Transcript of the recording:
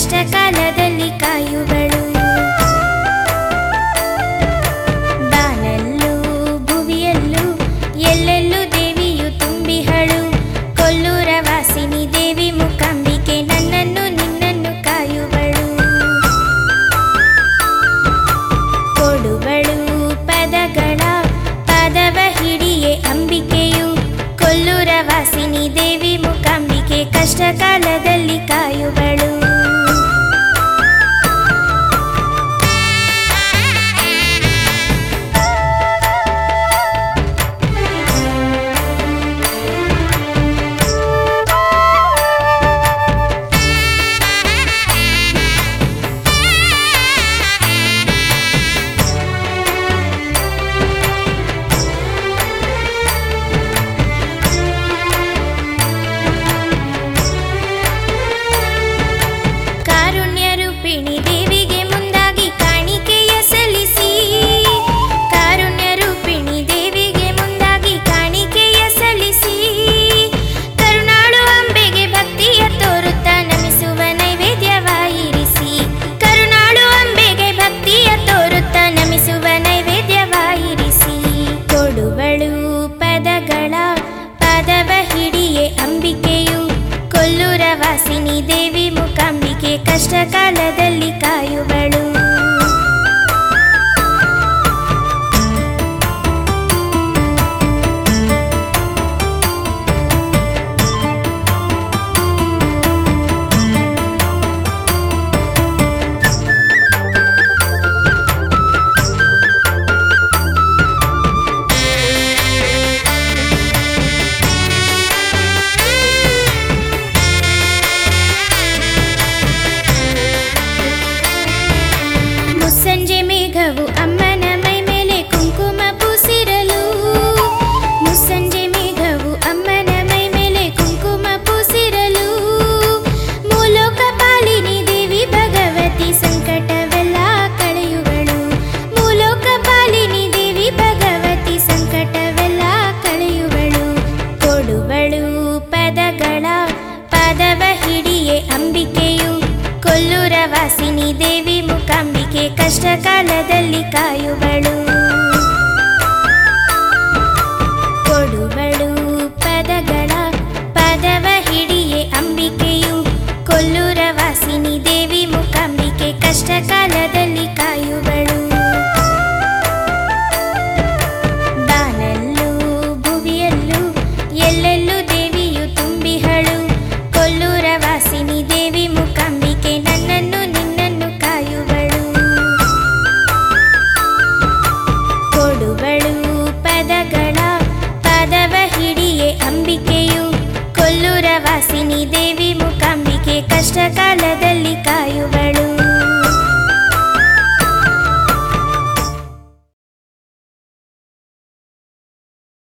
ಕಷ್ಟ ಕಾಲದಲ್ಲಿ ಕಾಯುವಳು ಬಾನಲ್ಲೂ ಭುವಿಯಲ್ಲೂ ಎಲ್ಲೆಲ್ಲೂ ದೇವಿಯು ತುಂಬಿಹಳು ಕೊಲ್ಲೂರ ವಾಸಿನಿ ದೇವಿ ಮುಕಾಂಬಿಕೆ ನನ್ನನ್ನು ನಿನ್ನನ್ನು ಕಾಯುವಳು ಕೊಡುವಳು ಪದಗಳ ಪದವ ಹಿಡಿಯೇ ಅಂಬಿಕೆಯು ಕೊಲ್ಲೂರ ವಾಸಿನಿ ದೇವಿ ಮುಕಾಂಬಿಕೆ ಕಷ್ಟ ಕಾಲದಲ್ಲಿ ಕಾಯುವಳು ಕಾರುಣ್ಯ ರೂಪಿಣಿ ದೇವಿಗೆ ಮುಂದಾಗಿ ಕಾಣಿಕೆಯ ಸಲ್ಲಿಸಿ ಕಾರುಣ್ಯ ರೂಪಿಣಿ ದೇವಿಗೆ ಮುಂದಾಗಿ ಕಾಣಿಕೆಯ ಸಲ್ಲಿಸಿ ಕರುಣಾಳು ಅಂಬೆಗೆ ಭಕ್ತಿಯ ತೋರುತ್ತಾ ನಮಿಸುವ ನೈವೇದ್ಯವಾಯಿರಿಸಿ ಕರುಣಾಳು ಅಂಬೆಗೆ ಭಕ್ತಿಯ ತೋರುತ್ತಾ ನಮಿಸುವ ನೈವೇದ್ಯವಾಯಿರಿಸಿ ಕೊಡುವಳು ಪದಗಳ ಪದವ ಹಿಡಿಯೇ ಅಂಬಿಕೆಯು ಕೊಲ್ಲೂರ ವಾಸಿನಿ ದೇವಿ ಮುಕಾಂಬಿಕೆ ಕಷ್ಟ ಕಾಲದಲ್ಲಿ ಕಾಯುವಳು ಮುಸ್ಸಂಜೆ ಮೇಘವು ಅಮ್ಮನ ಮೈ ಮೇಲೆ ಕುಂಕುಮ ಪೂಸಿರಲು ಮುಸ್ಸಂಜೆ ಮೇಘವು ಅಮ್ಮನ ಮೈ ಮೇಲೆ ಕುಂಕುಮ ಪೂಸಿರಲು ಮೂಲೋಕ ಪಾಲಿನಿ ದೇವಿ ಭಗವತಿ ಸಂಕಟವೆಲ್ಲ ಕಳೆಯುವಳು ಮೂಲೋಕ ಪಾಲಿನಿ ದೇವಿ ಭಗವತಿ ಸಂಕಟವೆಲ್ಲ ಕಳೆಯುವಳು ಕೊಡುವಳು ಪದಗಳ ಪದವ ಹಿಡಿಯೇ ಅಂಬಿಕೆಯು ಕೊಲ್ಲೂರ ವಾಸಿನಿ ದೇವಿ ಮುಕಾಂಬಿಕೆ ಕಷ್ಟ ಕಾಲದಲ್ಲಿ ಕಾಯುವಳು ಕೊಡುವಳು ಪದಗಳ ಪದವ ಹಿಡಿಯೇ ಅಂಬಿಕೆಯು ಕೊಲ್ಲೂರ ವಾಸಿನಿ ದೇವಿ ಮುಕಾಂಬಿಕೆ ಕಷ್ಟ ಕಾಲದಲ್ಲಿ ಕಾಯುವಳು ಬಾನಲ್ಲೂ ಭುವಿಯಲ್ಲೂ ಎಲ್ಲೆಲ್ಲೂ ದೇವಿಯು ತುಂಬಿಹಳು ಕೊಲ್ಲೂರ ವಾಸಿನಿ ದೇವಿ ಮುಕಾಂಬಿಕೆ ನನ್ನನ್ನು ನಿನ್ನನ್ನು ಕಾಯುವಳು ಕೊಡುವಳು ಪದಗಳ ಪದವ ಹಿಡಿಯೇ ಅಂಬಿಕೆಯು ಕೊಲ್ಲೂರ ವಾಸಿನಿ ದೇವಿ ಮುಕಾಂಬಿಕೆ ಕಷ್ಟ ಕಾಲದ